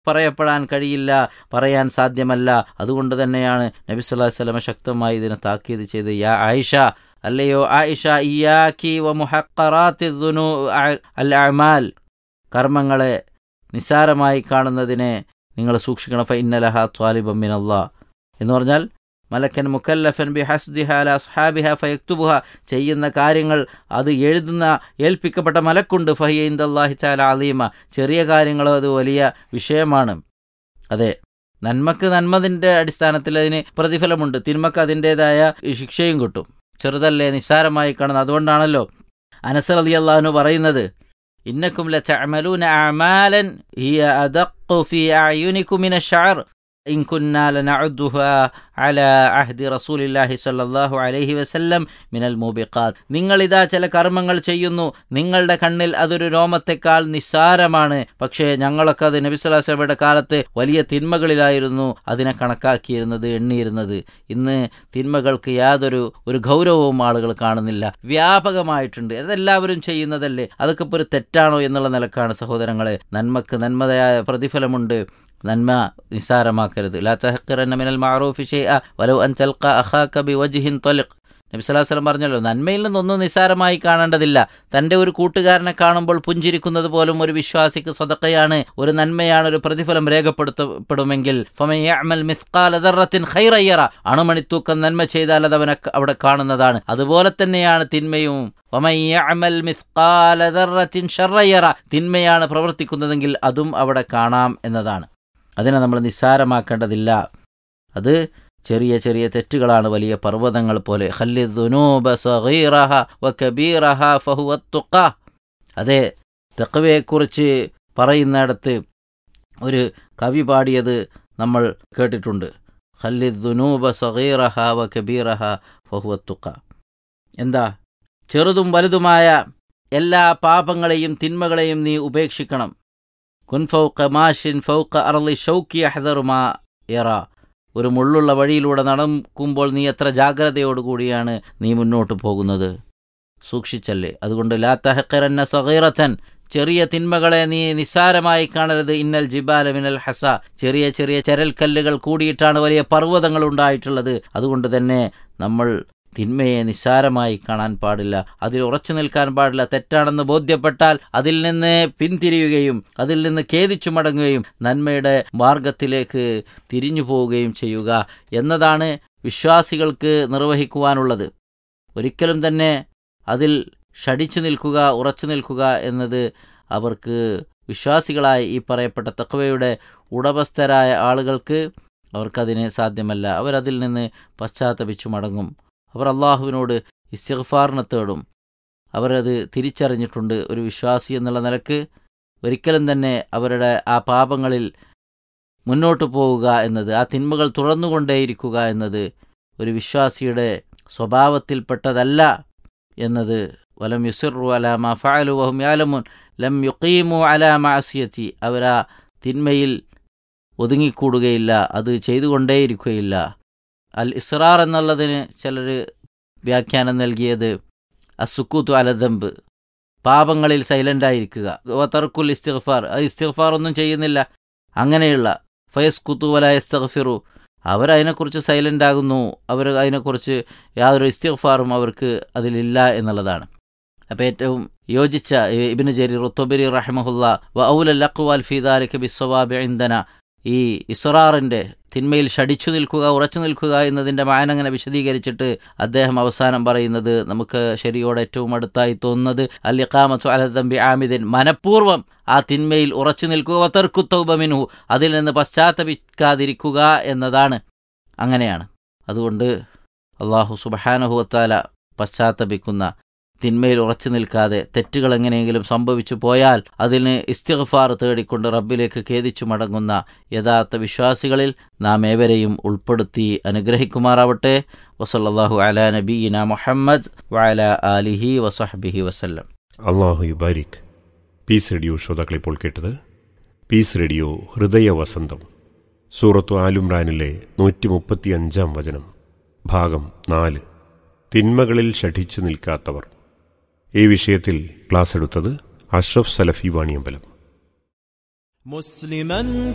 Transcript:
പറയപ്പെടാൻ കഴിയില്ല പറയാൻ സാധ്യമല്ല അതുകൊണ്ട് തന്നെയാണ് നബി സല്ലല്ലാഹു അലൈഹി വസല്ലമ ശക്തമായി ഇതിനെ താക്കീത് ചെയ്ത് യാ ആയിഷ അല്ലയോ ആയിഷ ഇയാക്കി വ മുഹഖറാത്തി ദുനൂ അൽ അഅമാൽ കർമ്മങ്ങളെ നിസാരമായി കാണുന്നതിനെ നിങ്ങൾ സൂക്ഷിക്കണം ഫ ഇന്നലഹ ത്വാലിബം മിനല്ലാ എന്ന് പറഞ്ഞാൽ മലക്കൻ മുക്കല്ലഫൻ ബി ഹസ്ദിഹ അല അസ്ഹാബിഹ ഫയക്തുബുഹ ചെയ്യുന്ന കാര്യങ്ങൾ അത് എഴുതുന്ന ഏൽപ്പിക്കപ്പെട്ട മലക്കുണ്ട് ഫഹിയ ഇന്ദല്ലാഹി ചാല അലീമ ചെറിയ കാര്യങ്ങളോ അത് വലിയ വിഷയമാണ് അതെ നന്മക്ക് നന്മതിൻ്റെ അടിസ്ഥാനത്തിൽ അതിന് പ്രതിഫലമുണ്ട് തിന്മക്ക് അതിൻ്റെതായ ശിക്ഷയും കിട്ടും ചെറുതല്ലേ നിസ്സാരമായി കാണുന്നത് അതുകൊണ്ടാണല്ലോ അനസർ അലി അള്ളാഹുന് പറയുന്നത് ഇന്നക്കും ലതഅമലൂന അഅമാലൻ ഹിയ അദഖു ഫീ അഅയുനികും മിന അശ്ശഅർ ഇൻ കുന്നാ ലനഉദ്ദുഹാ അലാ അഹ്ദി റസൂലില്ലാഹി സ്വല്ലല്ലാഹു അലൈഹി വസല്ലം മിനൽ മൂബിഖാത്ത് നിങ്ങൾ ഇതാ ചില കർമ്മങ്ങൾ ചെയ്യുന്നു നിങ്ങളുടെ കണ്ണിൽ അതൊരു രോമത്തെക്കാൾ നിസ്സാരമാണ് പക്ഷേ ഞങ്ങളൊക്കെ അത് നബി സ്വല്ലല്ലാഹു അലൈഹി വസല്ലമയുടെ കാലത്ത് വലിയ തിന്മകളിലായിരുന്നു അതിനെ കണക്കാക്കിയിരുന്നത് എണ്ണിയിരുന്നത് ഇന്ന് തിന്മകൾക്ക് യാതൊരു ഒരു ഗൗരവവും ആളുകൾ കാണുന്നില്ല വ്യാപകമായിട്ടുണ്ട് അതെല്ലാവരും ചെയ്യുന്നതല്ലേ അതൊക്കെ ഇപ്പോൾ ഒരു തെറ്റാണോ എന്നുള്ള നിലക്കാണ് സഹോദരങ്ങളെ നന്മക്ക് നന്മതയായ പ്രതിഫലമുണ്ട് നന്മ നിസ്സാരമാക്കരുത് ലാ തഹക്കിറന്ന മിനൽ മാറൂഫി ഷൈഅ വലൗ അൻ തൽഖ അഖാക ബിവജ്ഹിൻ തലിഖ് നബി സല്ലല്ലാഹു അലൈഹി വസല്ലം പറഞ്ഞല്ലോ നന്മയിൽ നിന്നൊന്നും നിസ്സാരമായി കാണേണ്ടതില്ല തന്റെ ഒരു കൂട്ടുകാരനെ കാണുമ്പോൾ പുഞ്ചിരിക്കുന്നത് പോലും ഒരു വിശ്വാസിക്ക് സ്വതക്കയാണ് ഒരു നന്മയാണ് ഒരു പ്രതിഫലം രേഖപ്പെടുത്തപ്പെടുമെങ്കിൽ ഫമൻ യഅമൽ മിസ്ഖാല ദർറത്തിൻ ഖൈറയ്യറ അണുമണിത്തൂക്കം നന്മ ചെയ്താൽ അത് അവനെ അവിടെ കാണുന്നതാണ് അതുപോലെ തന്നെയാണ് തിന്മയും വമൻ യഅമൽ മിസ്ഖാല ദർറത്തിൻ ഷർറയ്യറ തിന്മയാണ് പ്രവർത്തിക്കുന്നതെങ്കിൽ അതും അവിടെ കാണാം എന്നതാണ് അതിനെ നമ്മൾ നിസ്സാരമാക്കേണ്ടതില്ല അത് ചെറിയ ചെറിയ തെറ്റുകളാണ് വലിയ പർവ്വതങ്ങൾ പോലെ അതെ തെക്കവയെക്കുറിച്ച് പറയുന്നിടത്ത് ഒരു കവി പാടിയത് നമ്മൾ കേട്ടിട്ടുണ്ട് ഖല്ലിദ്ദുനൂബ സഗീറഹ വ കബീറഹ ഫഹുവത്തുക്ക എന്താ ചെറുതും വലുതുമായ എല്ലാ പാപങ്ങളെയും തിന്മകളെയും നീ ഉപേക്ഷിക്കണം കുൻ ഫൗക്ക മാഷിൻ ഫൗക്ക അറളി ഷൗക്കി അഹദറുമാ എറ ഒരു മുള്ളുള്ള വഴിയിലൂടെ നടക്കുമ്പോൾ നീ എത്ര ജാഗ്രതയോടുകൂടിയാണ് നീ മുന്നോട്ട് പോകുന്നത് സൂക്ഷിച്ചല്ലേ അതുകൊണ്ട് ലാ തഹക്കറന്ന സഹീറത്തൻ ചെറിയ തിന്മകളെ നീ നിസ്സാരമായി കാണരുത് ഇന്നൽ ജിബാല മിനൽ ഹസ ചെറിയ ചെറിയ ചരൽക്കല്ലുകൾ കൂടിയിട്ടാണ് വലിയ പർവ്വതങ്ങൾ ഉണ്ടായിട്ടുള്ളത് അതുകൊണ്ട് തന്നെ നമ്മൾ തിന്മയെ നിസ്സാരമായി കാണാൻ പാടില്ല അതിൽ ഉറച്ചു നിൽക്കാൻ പാടില്ല തെറ്റാണെന്ന് ബോധ്യപ്പെട്ടാൽ അതിൽ നിന്ന് പിന്തിരിയുകയും അതിൽ നിന്ന് ഖേദിച്ചു മടങ്ങുകയും നന്മയുടെ മാർഗത്തിലേക്ക് തിരിഞ്ഞു പോവുകയും ചെയ്യുക എന്നതാണ് വിശ്വാസികൾക്ക് നിർവഹിക്കുവാനുള്ളത് ഒരിക്കലും തന്നെ അതിൽ ഷടിച്ചു നിൽക്കുക ഉറച്ചു നിൽക്കുക എന്നത് അവർക്ക് വിശ്വാസികളായ ഈ പറയപ്പെട്ട തക്വയുടെ ഉടമസ്ഥരായ ആളുകൾക്ക് അവർക്കതിന് സാധ്യമല്ല അവരതിൽ നിന്ന് പശ്ചാത്തപിച്ചു മടങ്ങും അവർ അള്ളാഹുവിനോട് ഇസ്തിഗ്ഫാറിനെ തേടും അവരത് തിരിച്ചറിഞ്ഞിട്ടുണ്ട് ഒരു വിശ്വാസി എന്നുള്ള നിലക്ക് ഒരിക്കലും തന്നെ അവരുടെ ആ പാപങ്ങളിൽ മുന്നോട്ട് പോവുക എന്നത് ആ തിന്മകൾ തുടർന്നുകൊണ്ടേയിരിക്കുക എന്നത് ഒരു വിശ്വാസിയുടെ സ്വഭാവത്തിൽപ്പെട്ടതല്ല എന്നത് വലം യുസിറു അലാമ ഫഅലു വഹും യാലമുൻ ലം യുക്കീമു അലാമ അസിയത്തി അവരാ തിന്മയിൽ ഒതുങ്ങിക്കൂടുകയില്ല അത് ചെയ്തുകൊണ്ടേയിരിക്കുകയില്ല അൽ ഇസ്രാർ എന്നുള്ളതിന് ചിലർ വ്യാഖ്യാനം നൽകിയത് അസുക്കൂത്തു അലദമ്പ് പാപങ്ങളിൽ സൈലൻ്റായിരിക്കുക തർക്കുൽ ഇസ്തിഗ്ഫാർ അത് ഇസ്തിഗ്ഫാർ ഒന്നും ചെയ്യുന്നില്ല അങ്ങനെയുള്ള ഫയസ് കുത്തു വല ഇസ്തഗ്ഫിറു അവരതിനെക്കുറിച്ച് സൈലൻ്റ് ആകുന്നു അവർ അതിനെക്കുറിച്ച് യാതൊരു ഇസ്തിഗ്ഫാറും അവർക്ക് അതിലില്ല എന്നുള്ളതാണ് അപ്പോൾ ഏറ്റവും യോജിച്ച ഇബിന് ജരി റുത്തബരി റഹ്മഹുല്ല വ ഔലൽ അക്വാൽ ഫീദാലിക്ക് ബിസ്വവാബി ഇന്ധന ഈ ഇസ്രാറിന്റെ തിന്മയിൽ ഷടിച്ചു നിൽക്കുക ഉറച്ചു നിൽക്കുക എന്നതിന്റെ മാനങ്ങനെ വിശദീകരിച്ചിട്ട് അദ്ദേഹം അവസാനം പറയുന്നത് നമുക്ക് ശരിയോട് ഏറ്റവും അടുത്തായി തോന്നുന്നത് അൽ ഇഖാമത്തു അലതമ്പി ആമിദിൻ മനഃപൂർവ്വം ആ തിന്മയിൽ ഉറച്ചു നിൽക്കുക തർക്കുത്തൗബമിനു അതിൽ നിന്ന് പശ്ചാത്തപിക്കാതിരിക്കുക എന്നതാണ് അങ്ങനെയാണ് അതുകൊണ്ട് അള്ളാഹു സുബഹാനഹുവത്താല പശ്ചാത്തപിക്കുന്ന തിന്മയിൽ ഉറച്ചു നിൽക്കാതെ തെറ്റുകൾ എങ്ങനെയെങ്കിലും സംഭവിച്ചു പോയാൽ അതിന് ഇസ്തിഗ്ഫാർ തേടിക്കൊണ്ട് റബ്ബിലേക്ക് ഖേദിച്ചു മടങ്ങുന്ന യഥാർത്ഥ വിശ്വാസികളിൽ നാം ഏവരെയും ഉൾപ്പെടുത്തി അനുഗ്രഹിക്കുമാറാവട്ടെ വസല്ലാഹു അല നബീന മുഹമ്മദ് വഅല ആലിഹി വസഹബിഹി വസല്ലം അള്ളാഹു യുബാരിക് പീസ് റേഡിയോ ശ്രോതാക്കൾ ഇപ്പോൾ കേട്ടത് പീസ് റേഡിയോ ഹൃദയ വസന്തം സൂറത്തു ആലുംറാനിലെ നൂറ്റി മുപ്പത്തി അഞ്ചാം വചനം ഭാഗം നാല് തിന്മകളിൽ ഷഠിച്ചു നിൽക്കാത്തവർ ഈ വിഷയത്തിൽ ക്ലാസ് എടുത്തത് അഷ്റഫ് സലഫി വാണിയമ്പലം مسلما